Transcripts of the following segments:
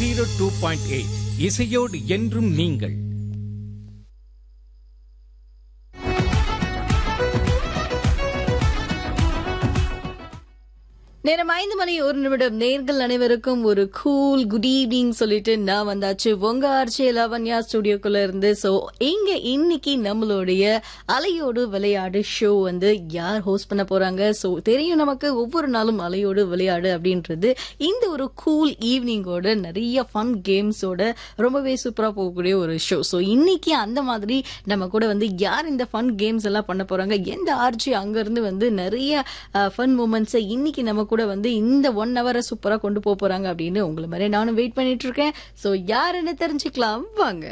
zero two point eight இசையோடு என்றும் நீங்கள் நேரம் ஐந்து மணி ஒரு நிமிடம் நேர்கள் அனைவருக்கும் ஒரு கூல் குட் ஈவினிங் சொல்லிட்டு நான் வந்தாச்சு உங்க ஆர்ச்சி லவன்யா ஸ்டுடியோக்குள்ள இருந்து சோ இங்க இன்னைக்கு நம்மளுடைய அலையோடு விளையாடு ஷோ வந்து யார் ஹோஸ்ட் பண்ண போறாங்க சோ தெரியும் நமக்கு ஒவ்வொரு நாளும் அலையோடு விளையாடு அப்படின்றது இந்த ஒரு கூல் ஈவினிங்கோட நிறைய ஃபன் கேம்ஸோட ரொம்பவே சூப்பரா போகக்கூடிய ஒரு ஷோ சோ இன்னைக்கு அந்த மாதிரி நம்ம கூட வந்து யார் இந்த ஃபன் கேம்ஸ் எல்லாம் பண்ண போறாங்க எந்த ஆர்ச்சி அங்க இருந்து வந்து நிறைய ஃபன் மூமெண்ட்ஸை இன்னைக்கு நம்ம கூட வந்து இந்த ஒன் ஹவரை சூப்பரா கொண்டு போக போறாங்க அப்படின்னு உங்களை மாதிரி நானும் வெயிட் பண்ணிட்டு இருக்கேன் சோ யாருன்னு தெரிஞ்சுக்கலாம் வாங்க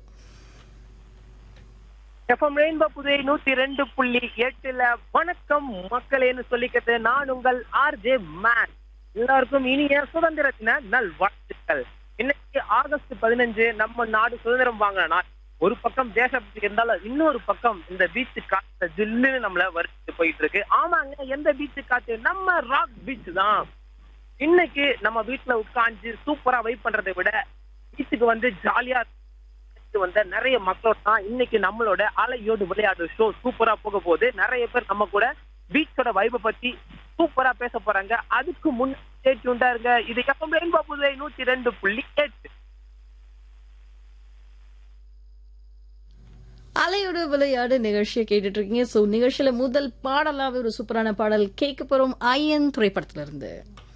எஃப்எம் ரெயின்போ புதுவை நூத்தி ரெண்டு புள்ளி எட்டுல வணக்கம் மக்களேன்னு சொல்லிக்கிறது நான் உங்கள் ஆர்ஜே மேன் எல்லாருக்கும் இனிய சுதந்திர தின நல் வாழ்த்துக்கள் இன்னைக்கு ஆகஸ்ட் பதினஞ்சு நம்ம நாடு சுதந்திரம் வாங்கின நாள் ஒரு பக்கம் தேசபக்தி இருந்தாலும் இன்னொரு பக்கம் இந்த பீச் காத்து ஜில்லுன்னு நம்மள வரிச்சு போயிட்டு இருக்கு ஆமாங்க எந்த பீச் காத்து நம்ம ராக் பீச் தான் இன்னைக்கு நம்ம வீட்டுல உட்காந்து சூப்பரா வைப் பண்றதை விட பீச்சுக்கு வந்து ஜாலியா இது வந்த நிறைய மக்களோட தான் இன்னைக்கு நம்மளோட அலையோடு விளையாடு ஷோ சூப்பரா போக போகுது நிறைய பேர் நம்ம கூட பீச்சோட வைப பத்தி சூப்பரா பேச போறாங்க அதுக்கு முன் ஸ்டேட்யூண்டா இருங்க இது எப்பவும் ரெயின்போ புதுவை நூத்தி ரெண்டு புள்ளி எட்டு அலையோடு விளையாடு நிகழ்ச்சியை கேட்டுட்டு இருக்கீங்க சோ நிகழ்ச்சியில முதல் பாடலாவே ஒரு சூப்பரான பாடல் கேட்க போறோம் ஐயன் திரைப்படத்துல இருந்து